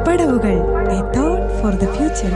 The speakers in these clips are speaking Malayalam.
പടവുകൾ a thought for the future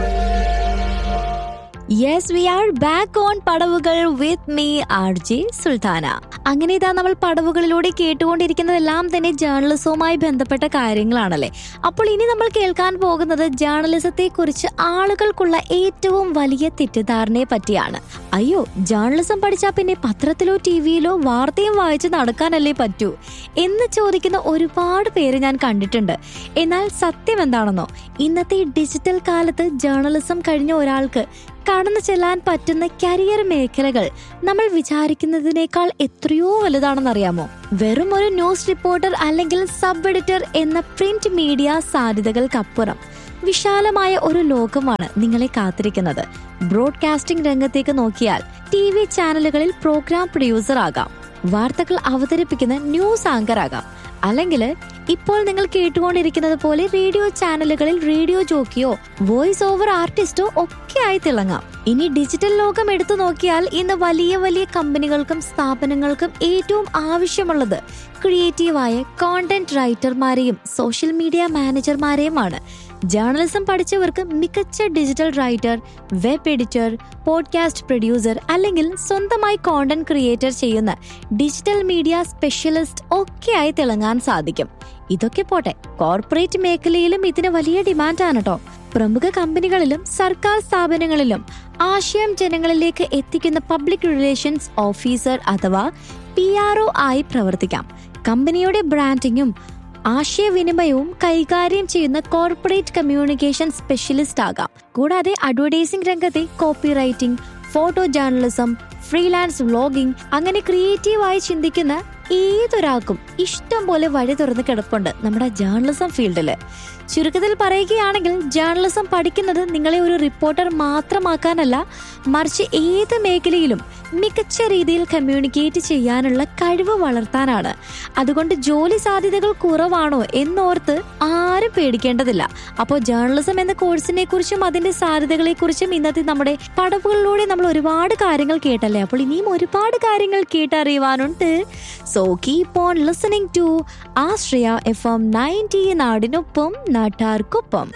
yes we are back on പടവുകൾ with me R J Sultana അങ്ങനെ ഇതാ നമ്മൾ പടവുകളിലൂടെ കേട്ടുകൊണ്ടിരിക്കുന്നതെല്ലാം തന്നെ ജേർണലിസവുമായി ബന്ധപ്പെട്ട കാര്യങ്ങളാണല്ലേ അപ്പോൾ ഇനി നമ്മൾ കേൾക്കാൻ പോകുന്നത് ജേർണലിസത്തെ കുറിച്ച് ആളുകൾക്കുള്ള ഏറ്റവും വലിയ തെറ്റിദ്ധാരണയെ പറ്റിയാണ് അയ്യോ ജേർണലിസം പഠിച്ചാൽ പിന്നെ പത്രത്തിലോ ടി വിയിലോ വാർത്തയും വായിച്ച് നടക്കാനല്ലേ പറ്റൂ എന്ന് ചോദിക്കുന്ന ഒരുപാട് പേര് ഞാൻ കണ്ടിട്ടുണ്ട് എന്നാൽ സത്യം എന്താണെന്നോ ഇന്നത്തെ ഈ ഡിജിറ്റൽ കാലത്ത് ജേർണലിസം കഴിഞ്ഞ ഒരാൾക്ക് കടന്നു ചെല്ലാൻ പറ്റുന്ന കരിയർ മേഖലകൾ നമ്മൾ വിചാരിക്കുന്നതിനേക്കാൾ എത്രയോ വലുതാണെന്നറിയാമോ വെറും ഒരു ന്യൂസ് റിപ്പോർട്ടർ അല്ലെങ്കിൽ സബ് എഡിറ്റർ എന്ന പ്രിന്റ് മീഡിയ സാധ്യതകൾക്കപ്പുറം വിശാലമായ ഒരു ലോകമാണ് നിങ്ങളെ കാത്തിരിക്കുന്നത് ബ്രോഡ്കാസ്റ്റിംഗ് രംഗത്തേക്ക് നോക്കിയാൽ ടി വി ചാനലുകളിൽ പ്രോഗ്രാം പ്രൊഡ്യൂസർ ആകാം വാർത്തകൾ അവതരിപ്പിക്കുന്ന ന്യൂസ് ആങ്കർ ആകാം അല്ലെങ്കിൽ ഇപ്പോൾ നിങ്ങൾ കേട്ടുകൊണ്ടിരിക്കുന്നത് പോലെ റേഡിയോ ചാനലുകളിൽ റേഡിയോ ജോക്കിയോ വോയിസ് ഓവർ ആർട്ടിസ്റ്റോ ഒക്കെ ആയി തിളങ്ങാം ഇനി ഡിജിറ്റൽ ലോകം എടുത്തു നോക്കിയാൽ ഇന്ന് വലിയ വലിയ കമ്പനികൾക്കും സ്ഥാപനങ്ങൾക്കും ഏറ്റവും ആവശ്യമുള്ളത് ക്രിയേറ്റീവായ കോണ്ടന്റ് റൈറ്റർമാരെയും സോഷ്യൽ മീഡിയ മാനേജർമാരെയുമാണ് ജേർണലിസം പഠിച്ചവർക്ക് മികച്ച digital writer web editor podcast producer അല്ലെങ്കിൽ സ്വന്തമായി കോണ്ടന്റ് ക്രിയേറ്റർ ചെയ്യുന്ന ഡിജിറ്റൽ മീഡിയ സ്പെഷ്യലിസ്റ്റ് ഒക്കെയായി തിളങ്ങാൻ സാധിക്കും ഇതൊക്കെ പോട്ടെ കോർപ്പറേറ്റ് മേഖലയിലും ഇതിന് വലിയ ഡിമാൻഡാണ് കേട്ടോ പ്രമുഖ കമ്പനികളിലും സർക്കാർ സ്ഥാപനങ്ങളിലും ആശയം ജനങ്ങളിലേക്ക് എത്തിക്കുന്ന പബ്ലിക് റിലേഷൻസ് ഓഫീസർ അഥവാ പി ആയി പ്രവർത്തിക്കാം കമ്പനിയുടെ ബ്രാൻഡിങ്ങും ആശയവിനിമയവും കൈകാര്യം ചെയ്യുന്ന കോർപ്പറേറ്റ് കമ്മ്യൂണിക്കേഷൻ സ്പെഷ്യലിസ്റ്റ് ആകാം കൂടാതെ അഡ്വർടൈസിംഗ് രംഗത്തെ copy writing photo journalism freelance vlogging അങ്ങനെ ക്രിയേറ്റീവായി ചിന്തിക്കുന്ന ഏതൊരാൾക്കും ഇഷ്ടം പോലെ വഴി തുറന്ന് കിടപ്പുണ്ട് നമ്മുടെ ജേർണലിസം ഫീൽഡില് ചുരുക്കത്തിൽ പറയുകയാണെങ്കിൽ ജേർണലിസം പഠിക്കുന്നത് നിങ്ങളെ ഒരു റിപ്പോർട്ടർ മാത്രമാക്കാനല്ല മറിച്ച് ഏത് മേഖലയിലും മികച്ച രീതിയിൽ കമ്മ്യൂണിക്കേറ്റ് ചെയ്യാനുള്ള കഴിവ് വളർത്താനാണ് അതുകൊണ്ട് ജോലി സാധ്യതകൾ കുറവാണോ എന്നോർത്ത് ആരും പേടിക്കേണ്ടതില്ല അപ്പോൾ ജേർണലിസം എന്ന കോഴ്സിനെ കുറിച്ചും അതിന്റെ സാധ്യതകളെ കുറിച്ചും ഇന്നത്തെ നമ്മുടെ പടവുകളിലൂടെ നമ്മൾ ഒരുപാട് കാര്യങ്ങൾ കേട്ടല്ലേ അപ്പോൾ ഇനിയും ഒരുപാട് കാര്യങ്ങൾ കേട്ടറിയുവാനുണ്ട് so keep on listening to Ashraya F M ninety നാടിനൊപ്പം നാട്ടാർക്കൊപ്പം